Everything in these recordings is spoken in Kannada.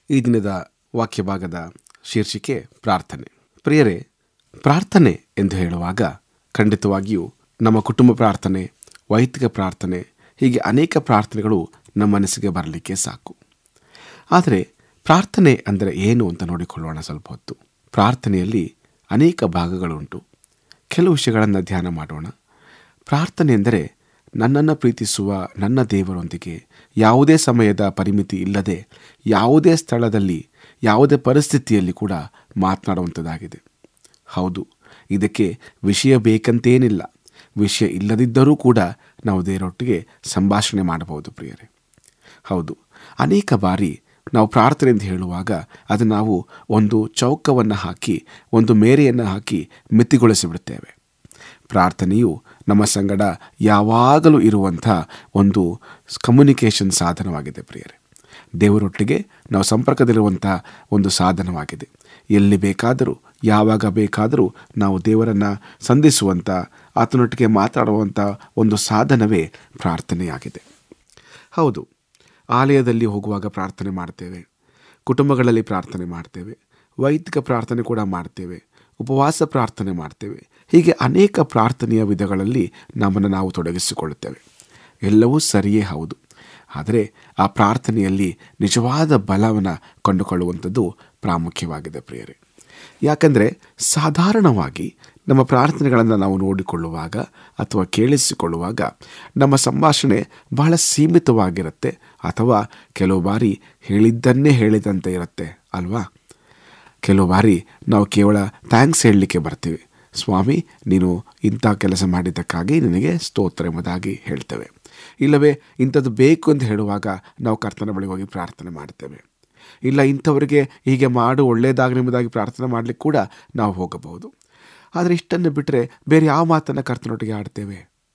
ಈ ದಿನದ ವಾಕ್ಯ ಭಾಗದ ಶೀರ್ಷಿಕೆ ಪ್ರಾರ್ಥನೆ ಪ್ರಿಯರೇ ಪ್ರಾರ್ಥನೆ ಎಂದು ಹೇಳುವಾಗ ಖಂಡಿತವಾಗಿಯೂ ನಮ್ಮ ಕುಟುಂಬ ಪ್ರಾರ್ಥನೆ ವೈಯಕ್ತಿಕ ಪ್ರಾರ್ಥನೆ ಹೀಗೆ ಅನೇಕ ಪ್ರಾರ್ಥನೆಗಳು ನಮ್ಮ ಮನಸ್ಸಿಗೆ ಬರಲಿಕ್ಕೆ ಸಾಕು ಆದರೆ ಪ್ರಾರ್ಥನೆ ಅಂದರೆ ಏನು ಅಂತ ನೋಡಿಕೊಳ್ಳೋಣ ಸ್ವಲ್ಪ ಹೊತ್ತು ಪ್ರಾರ್ಥನೆಯಲ್ಲಿ ಅನೇಕ ಭಾಗಗಳುಂಟು ಕೆಲವು ವಿಷಯಗಳನ್ನು ಧ್ಯಾನ ಮಾಡೋಣ ಪ್ರಾರ್ಥನೆ ಎಂದರೆ ನನ್ನನ್ನು ಪ್ರೀತಿಸುವ ನನ್ನ ದೇವರೊಂದಿಗೆ ಯಾವುದೇ ಸಮಯದ ಪರಿಮಿತಿ ಇಲ್ಲದೆ ಯಾವುದೇ ಸ್ಥಳದಲ್ಲಿ ಯಾವುದೇ ಪರಿಸ್ಥಿತಿಯಲ್ಲಿ ಕೂಡ ಮಾತನಾಡುವಂಥದ್ದಾಗಿದೆ ಹೌದು ಇದಕ್ಕೆ ವಿಷಯ ಬೇಕಂತೇನಿಲ್ಲ ವಿಷಯ ಇಲ್ಲದಿದ್ದರೂ ಕೂಡ ನಾವು ದೇವರೊಟ್ಟಿಗೆ ಸಂಭಾಷಣೆ ಮಾಡಬಹುದು ಪ್ರಿಯರೇ ಹೌದು ಅನೇಕ ಬಾರಿ ನಾವು ಪ್ರಾರ್ಥನೆ ಎಂದು ಹೇಳುವಾಗ ಅದು ನಾವು ಒಂದು ಚೌಕವನ್ನು ಹಾಕಿ ಒಂದು ಮೇರೆಯನ್ನು ಹಾಕಿ ಮಿತಿಗೊಳಿಸಿಬಿಡುತ್ತೇವೆ ಪ್ರಾರ್ಥನೆಯು ನಮ್ಮ ಸಂಗಡ ಯಾವಾಗಲೂ ಇರುವಂಥ ಒಂದು ಕಮ್ಯುನಿಕೇಷನ್ ಸಾಧನವಾಗಿದೆ ಪ್ರಿಯರೇ ದೇವರೊಟ್ಟಿಗೆ ನಾವು ಸಂಪರ್ಕದಲ್ಲಿರುವಂಥ ಒಂದು ಸಾಧನವಾಗಿದೆ ಎಲ್ಲಿ ಬೇಕಾದರೂ ಯಾವಾಗ ಬೇಕಾದರೂ ನಾವು ದೇವರನ್ನು ಸಂಧಿಸುವಂಥ ಆತನೊಟ್ಟಿಗೆ ಮಾತಾಡುವಂಥ ಒಂದು ಸಾಧನವೇ ಪ್ರಾರ್ಥನೆಯಾಗಿದೆ ಹೌದು ಆಲಯದಲ್ಲಿ ಹೋಗುವಾಗ ಪ್ರಾರ್ಥನೆ ಮಾಡ್ತೇವೆ ಕುಟುಂಬಗಳಲ್ಲಿ ಪ್ರಾರ್ಥನೆ ಮಾಡ್ತೇವೆ ವೈದಿಕ ಪ್ರಾರ್ಥನೆ ಕೂಡ ಮಾಡ್ತೇವೆ ಉಪವಾಸ ಪ್ರಾರ್ಥನೆ ಮಾಡ್ತೇವೆ ಹೀಗೆ ಅನೇಕ ಪ್ರಾರ್ಥನೆಯ ವಿಧಗಳಲ್ಲಿ ನಮ್ಮನ್ನು ನಾವು ತೊಡಗಿಸಿಕೊಳ್ಳುತ್ತೇವೆ ಎಲ್ಲವೂ ಸರಿಯೇ ಹೌದು ಆದರೆ ಆ ಪ್ರಾರ್ಥನೆಯಲ್ಲಿ ನಿಜವಾದ ಬಲವನ್ನು ಕಂಡುಕೊಳ್ಳುವಂಥದ್ದು ಪ್ರಾಮುಖ್ಯವಾಗಿದೆ ಪ್ರಿಯರೇ ಯಾಕಂದರೆ ಸಾಧಾರಣವಾಗಿ ನಮ್ಮ ಪ್ರಾರ್ಥನೆಗಳನ್ನು ನಾವು ನೋಡಿಕೊಳ್ಳುವಾಗ ಅಥವಾ ಕೇಳಿಸಿಕೊಳ್ಳುವಾಗ ನಮ್ಮ ಸಂಭಾಷಣೆ ಬಹಳ ಸೀಮಿತವಾಗಿರುತ್ತೆ ಅಥವಾ ಕೆಲವು ಬಾರಿ ಹೇಳಿದ್ದನ್ನೇ ಹೇಳಿದಂತೆ ಇರುತ್ತೆ ಅಲ್ವಾ ಕೆಲವು ಬಾರಿ ನಾವು ಕೇವಲ ಥ್ಯಾಂಕ್ಸ್ ಹೇಳಲಿಕ್ಕೆ ಬರ್ತೀವಿ ಸ್ವಾಮಿ ನೀನು ಇಂಥ ಕೆಲಸ ಮಾಡಿದ್ದಕ್ಕಾಗಿ ನಿನಗೆ ಸ್ತೋತ್ರ ಎಂಬುದಾಗಿ ಹೇಳ್ತೇವೆ ಇಲ್ಲವೇ ಇಂಥದ್ದು ಬೇಕು ಅಂತ ಹೇಳುವಾಗ ನಾವು ಕರ್ತನ ಬಳಿ ಹೋಗಿ ಪ್ರಾರ್ಥನೆ ಮಾಡ್ತೇವೆ ಇಲ್ಲ ಇಂಥವರಿಗೆ ಹೀಗೆ ಮಾಡು ಒಳ್ಳೆಯದಾಗಲಿ ಎಂಬುದಾಗಿ ಪ್ರಾರ್ಥನೆ ಮಾಡಲಿಕ್ಕೆ ಕೂಡ ನಾವು ಹೋಗಬಹುದು ಆದರೆ ಇಷ್ಟನ್ನು ಬಿಟ್ಟರೆ ಬೇರೆ ಯಾವ ಮಾತನ್ನು ಕರ್ತನೊಟ್ಟಿಗೆ ಆಡ್ತೇವೆ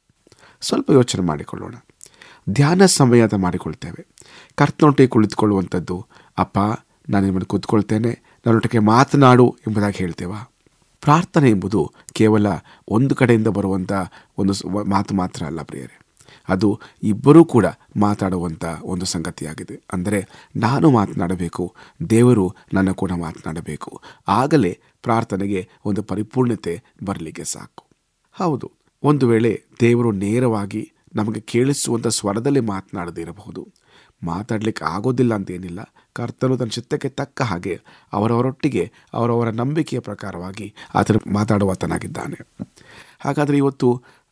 ಸ್ವಲ್ಪ ಯೋಚನೆ ಮಾಡಿಕೊಳ್ಳೋಣ ಧ್ಯಾನ ಸಮಯ ಅಂತ ಮಾಡಿಕೊಳ್ತೇವೆ ಕರ್ತನೊಟ್ಟಿಗೆ ಕುಳಿತುಕೊಳ್ಳುವಂಥದ್ದು ಅಪ್ಪ ನಾನು ನಿಮ್ಮನ್ನು ಕೂತ್ಕೊಳ್ತೇನೆ ನನ್ನೊಟ್ಟಿಗೆ ಮಾತನಾಡು ಎಂಬುದಾಗಿ ಹೇಳ್ತೇವಾ ಪ್ರಾರ್ಥನೆ ಎಂಬುದು ಕೇವಲ ಒಂದು ಕಡೆಯಿಂದ ಬರುವಂಥ ಒಂದು ಮಾತು ಮಾತ್ರ ಅಲ್ಲ ಪ್ರಿಯರೇ ಅದು ಇಬ್ಬರೂ ಕೂಡ ಮಾತಾಡುವಂಥ ಒಂದು ಸಂಗತಿಯಾಗಿದೆ ಅಂದರೆ ನಾನು ಮಾತನಾಡಬೇಕು ದೇವರು ನನ್ನ ಕೂಡ ಮಾತನಾಡಬೇಕು ಆಗಲೇ ಪ್ರಾರ್ಥನೆಗೆ ಒಂದು ಪರಿಪೂರ್ಣತೆ ಬರಲಿಕ್ಕೆ ಸಾಕು ಹೌದು ಒಂದು ವೇಳೆ ದೇವರು ನೇರವಾಗಿ ನಮಗೆ ಕೇಳಿಸುವಂಥ ಸ್ವರದಲ್ಲಿ ಮಾತನಾಡದೇ ಇರಬಹುದು ಮಾತಾಡಲಿಕ್ಕೆ ಆಗೋದಿಲ್ಲ ಅಂತೇನಿಲ್ಲ ಕರ್ತನು ತನ್ನ ಚಿತ್ತಕ್ಕೆ ತಕ್ಕ ಹಾಗೆ ಅವರವರೊಟ್ಟಿಗೆ ಅವರವರ ನಂಬಿಕೆಯ ಪ್ರಕಾರವಾಗಿ ಆತನು ಮಾತಾಡುವಾತನಾಗಿದ್ದಾನೆ ಹಾಗಾದರೆ ಇವತ್ತು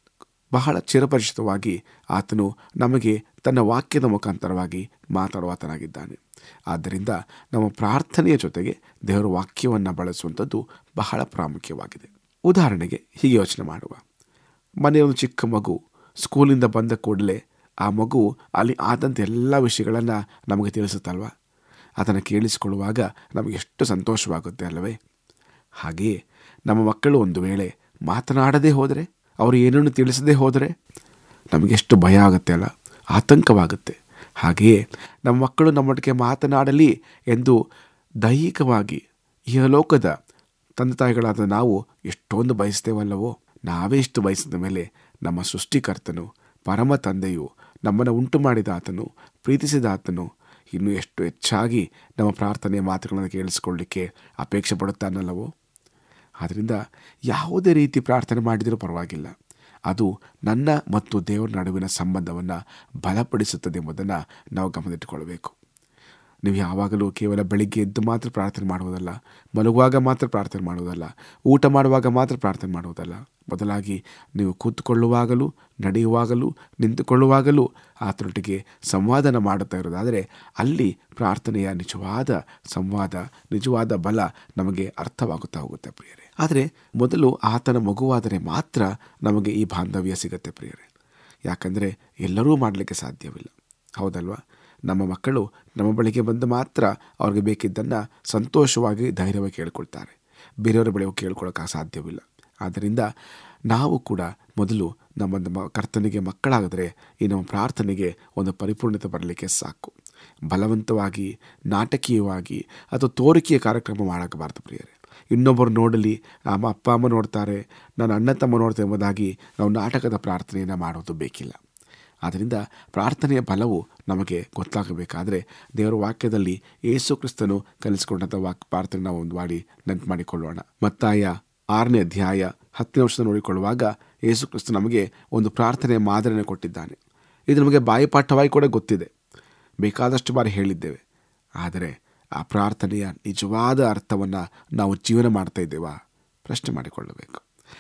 ಬಹಳ ಚಿರಪರಿಚಿತವಾಗಿ ಆತನು ನಮಗೆ ತನ್ನ ವಾಕ್ಯದ ಮುಖಾಂತರವಾಗಿ ಮಾತಾಡುವಾತನಾಗಿದ್ದಾನೆ ಆದ್ದರಿಂದ ನಮ್ಮ ಪ್ರಾರ್ಥನೆಯ ಜೊತೆಗೆ ದೇವರ ವಾಕ್ಯವನ್ನು ಬಳಸುವಂಥದ್ದು ಬಹಳ ಪ್ರಾಮುಖ್ಯವಾಗಿದೆ ಉದಾಹರಣೆಗೆ ಹೀಗೆ ಯೋಚನೆ ಮಾಡುವ ಮನೆಯ ಒಂದು ಚಿಕ್ಕ ಮಗು ಸ್ಕೂಲಿಂದ ಬಂದ ಕೂಡಲೇ ಆ ಮಗು ಅಲ್ಲಿ ಆದಂಥ ಎಲ್ಲ ವಿಷಯಗಳನ್ನು ನಮಗೆ ತಿಳಿಸುತ್ತಲ್ವ ಅದನ್ನು ಕೇಳಿಸಿಕೊಳ್ಳುವಾಗ ನಮಗೆ ಎಷ್ಟು ಸಂತೋಷವಾಗುತ್ತೆ ಅಲ್ಲವೇ ಹಾಗೆಯೇ ನಮ್ಮ ಮಕ್ಕಳು ಒಂದು ವೇಳೆ ಮಾತನಾಡದೇ ಹೋದರೆ ಅವರು ಏನನ್ನು ತಿಳಿಸದೇ ಹೋದರೆ ನಮಗೆಷ್ಟು ಭಯ ಆಗುತ್ತೆ ಅಲ್ಲ ಆತಂಕವಾಗುತ್ತೆ ಹಾಗೆಯೇ ನಮ್ಮ ಮಕ್ಕಳು ನಮ್ಮೊಟ್ಟಿಗೆ ಮಾತನಾಡಲಿ ಎಂದು ದೈಹಿಕವಾಗಿ ಇಹಲೋಕದ ತಂದೆ ತಾಯಿಗಳಾದ ನಾವು ಎಷ್ಟೊಂದು ಬಯಸ್ತೇವಲ್ಲವೋ ನಾವೇ ಇಷ್ಟು ಬಯಸಿದ ಮೇಲೆ ನಮ್ಮ ಸೃಷ್ಟಿಕರ್ತನು ಪರಮ ತಂದೆಯು ನಮ್ಮನ್ನು ಉಂಟು ಮಾಡಿದ ಆತನು ಪ್ರೀತಿಸಿದ ಆತನು ಇನ್ನೂ ಎಷ್ಟು ಹೆಚ್ಚಾಗಿ ನಮ್ಮ ಪ್ರಾರ್ಥನೆಯ ಮಾತುಗಳನ್ನು ಕೇಳಿಸ್ಕೊಳ್ಳಿಕ್ಕೆ ಅಪೇಕ್ಷೆ ಪಡುತ್ತಾನಲ್ಲವೋ ಆದ್ದರಿಂದ ಯಾವುದೇ ರೀತಿ ಪ್ರಾರ್ಥನೆ ಮಾಡಿದರೂ ಪರವಾಗಿಲ್ಲ ಅದು ನನ್ನ ಮತ್ತು ದೇವರ ನಡುವಿನ ಸಂಬಂಧವನ್ನು ಬಲಪಡಿಸುತ್ತದೆ ಎಂಬುದನ್ನು ನಾವು ಗಮನದಲ್ಲಿಟ್ಟುಕೊಳ್ಳಬೇಕು ನೀವು ಯಾವಾಗಲೂ ಕೇವಲ ಬೆಳಿಗ್ಗೆ ಎದ್ದು ಮಾತ್ರ ಪ್ರಾರ್ಥನೆ ಮಾಡುವುದಲ್ಲ ಮಲಗುವಾಗ ಮಾತ್ರ ಪ್ರಾರ್ಥನೆ ಮಾಡುವುದಲ್ಲ ಊಟ ಮಾಡುವಾಗ ಮಾತ್ರ ಪ್ರಾರ್ಥನೆ ಮಾಡುವುದಲ್ಲ ಬದಲಾಗಿ ನೀವು ಕೂತ್ಕೊಳ್ಳುವಾಗಲೂ ನಡೆಯುವಾಗಲೂ ನಿಂತುಕೊಳ್ಳುವಾಗಲೂ ಆತನೊಟ್ಟಿಗೆ ಸಂವಾದನ ಮಾಡುತ್ತಾ ಇರೋದಾದರೆ ಅಲ್ಲಿ ಪ್ರಾರ್ಥನೆಯ ನಿಜವಾದ ಸಂವಾದ ನಿಜವಾದ ಬಲ ನಮಗೆ ಅರ್ಥವಾಗುತ್ತಾ ಹೋಗುತ್ತೆ ಪ್ರಿಯರೇ ಆದರೆ ಮೊದಲು ಆತನ ಮಗುವಾದರೆ ಮಾತ್ರ ನಮಗೆ ಈ ಬಾಂಧವ್ಯ ಸಿಗುತ್ತೆ ಪ್ರಿಯರೇ ಯಾಕಂದರೆ ಎಲ್ಲರೂ ಮಾಡಲಿಕ್ಕೆ ಸಾಧ್ಯವಿಲ್ಲ ಹೌದಲ್ವಾ ನಮ್ಮ ಮಕ್ಕಳು ನಮ್ಮ ಬಳಿಗೆ ಬಂದು ಮಾತ್ರ ಅವ್ರಿಗೆ ಬೇಕಿದ್ದನ್ನು ಸಂತೋಷವಾಗಿ ಧೈರ್ಯವಾಗಿ ಕೇಳ್ಕೊಳ್ತಾರೆ ಬೇರೆಯವರ ಬಳಿ ಹೋಗಿ ಕೇಳ್ಕೊಳ್ಳೋಕೆ ಸಾಧ್ಯವಿಲ್ಲ ಆದ್ದರಿಂದ ನಾವು ಕೂಡ ಮೊದಲು ನಮ್ಮ ನಮ್ಮ ಕರ್ತನಿಗೆ ಮಕ್ಕಳಾಗಿದ್ರೆ ಈ ನಮ್ಮ ಪ್ರಾರ್ಥನೆಗೆ ಒಂದು ಪರಿಪೂರ್ಣತೆ ಬರಲಿಕ್ಕೆ ಸಾಕು ಬಲವಂತವಾಗಿ ನಾಟಕೀಯವಾಗಿ ಅಥವಾ ತೋರಿಕೆಯ ಕಾರ್ಯಕ್ರಮ ಮಾಡಬಾರ್ದು ಪ್ರಿಯರೇ ಇನ್ನೊಬ್ಬರು ನೋಡಲಿ ಅಮ್ಮ ಅಪ್ಪ ಅಮ್ಮ ನೋಡ್ತಾರೆ ನನ್ನ ಅಣ್ಣ ತಮ್ಮ ನೋಡ್ತಾರೆ ಎಂಬುದಾಗಿ ನಾವು ನಾಟಕದ ಪ್ರಾರ್ಥನೆಯನ್ನು ಮಾಡೋದು ಬೇಕಿಲ್ಲ ಆದ್ದರಿಂದ ಪ್ರಾರ್ಥನೆಯ ಬಲವು ನಮಗೆ ಗೊತ್ತಾಗಬೇಕಾದರೆ ದೇವರ ವಾಕ್ಯದಲ್ಲಿ ಯೇಸು ಕ್ರಿಸ್ತನು ಕಲಿಸಿಕೊಂಡಂಥ ವಾಕ್ ಪ್ರಾರ್ಥನೆ ನಾವು ಒಂದು ಮಾಡಿ ನೆನಪು ಮಾಡಿಕೊಳ್ಳೋಣ ಮತ್ತಾಯ ಆರನೇ ಅಧ್ಯಾಯ ಹತ್ತನೇ ವರ್ಷದ ನೋಡಿಕೊಳ್ಳುವಾಗ ಯೇಸು ಕ್ರಿಸ್ತ ನಮಗೆ ಒಂದು ಪ್ರಾರ್ಥನೆಯ ಮಾದರಿಯನ್ನು ಕೊಟ್ಟಿದ್ದಾನೆ ಇದು ನಮಗೆ ಬಾಯಿಪಾಠವಾಗಿ ಕೂಡ ಗೊತ್ತಿದೆ ಬೇಕಾದಷ್ಟು ಬಾರಿ ಹೇಳಿದ್ದೇವೆ ಆದರೆ ಆ ಪ್ರಾರ್ಥನೆಯ ನಿಜವಾದ ಅರ್ಥವನ್ನು ನಾವು ಜೀವನ ಮಾಡ್ತಾ ಇದ್ದೇವಾ ಪ್ರಶ್ನೆ ಮಾಡಿಕೊಳ್ಳಬೇಕು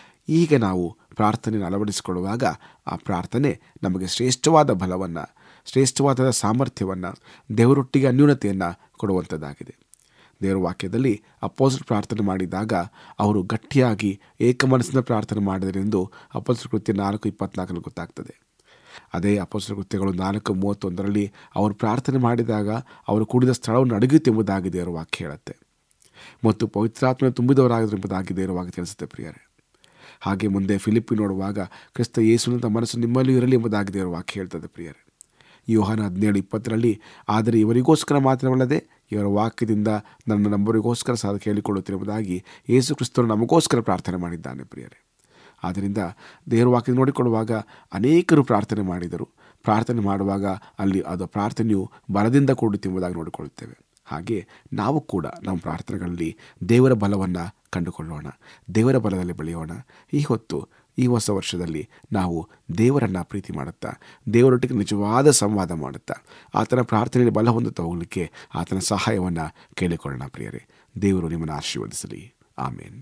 ಈಗ ನಾವು ಪ್ರಾರ್ಥನೆಯನ್ನು ಅಳವಡಿಸಿಕೊಳ್ಳುವಾಗ ಆ ಪ್ರಾರ್ಥನೆ ನಮಗೆ ಶ್ರೇಷ್ಠವಾದ ಬಲವನ್ನು ಶ್ರೇಷ್ಠವಾದ ಸಾಮರ್ಥ್ಯವನ್ನು ದೇವರೊಟ್ಟಿಗೆ ಅನ್ಯೂನತೆಯನ್ನು ಕೊಡುವಂಥದ್ದಾಗಿದೆ ದೇವರ ವಾಕ್ಯದಲ್ಲಿ ಅಪೋಸಿಟ್ ಪ್ರಾರ್ಥನೆ ಮಾಡಿದಾಗ ಅವರು ಗಟ್ಟಿಯಾಗಿ ಏಕಮನಸ್ಸಿನ ಪ್ರಾರ್ಥನೆ ಮಾಡಿದರೆಂದು ಅಪೋಸಿಟ್ ಕೃತ್ಯ ನಾಲ್ಕು ಇಪ್ಪತ್ನಾಲ್ಕರಲ್ಲಿ ಗೊತ್ತಾಗ್ತದೆ ಅದೇ ಅಪೋಸಿಟ್ ಕೃತ್ಯಗಳು ನಾಲ್ಕು ಮೂವತ್ತೊಂದರಲ್ಲಿ ಅವರು ಪ್ರಾರ್ಥನೆ ಮಾಡಿದಾಗ ಅವರು ಕೂಡಿದ ಸ್ಥಳವನ್ನು ನಡಗುತ್ತೆಂಬುದಾಗಿ ದೇವರ ವಾಕ್ಯ ಹೇಳುತ್ತೆ ಮತ್ತು ಪವಿತ್ರಾತ್ಮ ತುಂಬಿದವರಾಗಿದ್ರು ಎಂಬುದಾಗಿ ದೇವರ ವಾಕ್ಯ ತಿಳಿಸುತ್ತೆ ಪ್ರಿಯರೇ ಹಾಗೆ ಮುಂದೆ ಫಿಲಿಪ್ಪಿ ನೋಡುವಾಗ ಕ್ರಿಸ್ತ ಯೇಸುನಂತ ಮನಸ್ಸು ನಿಮ್ಮಲ್ಲೂ ಇರಲಿ ಎಂಬುದಾಗಿ ದೇವರ ವಾಕ್ಯ ಹೇಳ್ತದೆ ಪ್ರಿಯರೇ ಯೋಹಾನ ಹದಿನೇಳು ಇಪ್ಪತ್ತರಲ್ಲಿ ಆದರೆ ಇವರಿಗೋಸ್ಕರ ಮಾತ್ರವಲ್ಲದೆ ಇವರ ವಾಕ್ಯದಿಂದ ನನ್ನ ನಂಬರಿಗೋಸ್ಕರ ಸಹ ಕೇಳಿಕೊಳ್ಳುತ್ತಿರುವುದಾಗಿ ಯೇಸು ಕ್ರಿಸ್ತನು ನಮಗೋಸ್ಕರ ಪ್ರಾರ್ಥನೆ ಮಾಡಿದ್ದಾನೆ ಪ್ರಿಯರೇ ಆದ್ದರಿಂದ ದೇವರ ವಾಕ್ಯ ನೋಡಿಕೊಳ್ಳುವಾಗ ಅನೇಕರು ಪ್ರಾರ್ಥನೆ ಮಾಡಿದರು ಪ್ರಾರ್ಥನೆ ಮಾಡುವಾಗ ಅಲ್ಲಿ ಅದು ಪ್ರಾರ್ಥನೆಯು ಬಲದಿಂದ ಕೂಡುತ್ತೆಂಬುದಾಗಿ ನೋಡಿಕೊಳ್ಳುತ್ತೇವೆ ಹಾಗೆ ನಾವು ಕೂಡ ನಮ್ಮ ಪ್ರಾರ್ಥನೆಗಳಲ್ಲಿ ದೇವರ ಬಲವನ್ನು ಕಂಡುಕೊಳ್ಳೋಣ ದೇವರ ಬಲದಲ್ಲಿ ಬೆಳೆಯೋಣ ಈ ಹೊತ್ತು ಈ ಹೊಸ ವರ್ಷದಲ್ಲಿ ನಾವು ದೇವರನ್ನು ಪ್ರೀತಿ ಮಾಡುತ್ತಾ ದೇವರೊಟ್ಟಿಗೆ ನಿಜವಾದ ಸಂವಾದ ಮಾಡುತ್ತಾ ಆತನ ಪ್ರಾರ್ಥನೆಯಲ್ಲಿ ಬಲ ಹೊಂದುತ್ತಾ ಹೋಗಲಿಕ್ಕೆ ಆತನ ಸಹಾಯವನ್ನು ಕೇಳಿಕೊಳ್ಳೋಣ ಪ್ರಿಯರೇ ದೇವರು ನಿಮ್ಮನ್ನು ಆಶೀರ್ವದಿಸಲಿ ಆಮೇನ್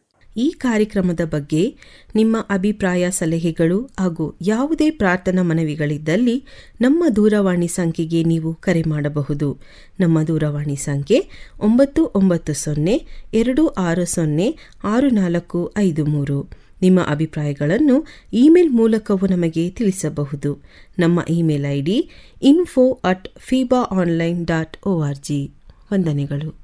ಈ ಕಾರ್ಯಕ್ರಮದ ಬಗ್ಗೆ ನಿಮ್ಮ ಅಭಿಪ್ರಾಯ ಸಲಹೆಗಳು ಹಾಗೂ ಯಾವುದೇ ಪ್ರಾರ್ಥನಾ ಮನವಿಗಳಿದ್ದಲ್ಲಿ ನಮ್ಮ ದೂರವಾಣಿ ಸಂಖ್ಯೆಗೆ ನೀವು ಕರೆ ಮಾಡಬಹುದು ನಮ್ಮ ದೂರವಾಣಿ ಸಂಖ್ಯೆ ಒಂಬತ್ತು ಒಂಬತ್ತು ಸೊನ್ನೆ ಎರಡು ಆರು ಸೊನ್ನೆ ಆರು ನಾಲ್ಕು ಐದು ಮೂರು ನಿಮ್ಮ ಅಭಿಪ್ರಾಯಗಳನ್ನು ಇಮೇಲ್ ಮೂಲಕವೂ ನಮಗೆ ತಿಳಿಸಬಹುದು ನಮ್ಮ email I D info at feeba online dot O R G ವಂದನೆಗಳು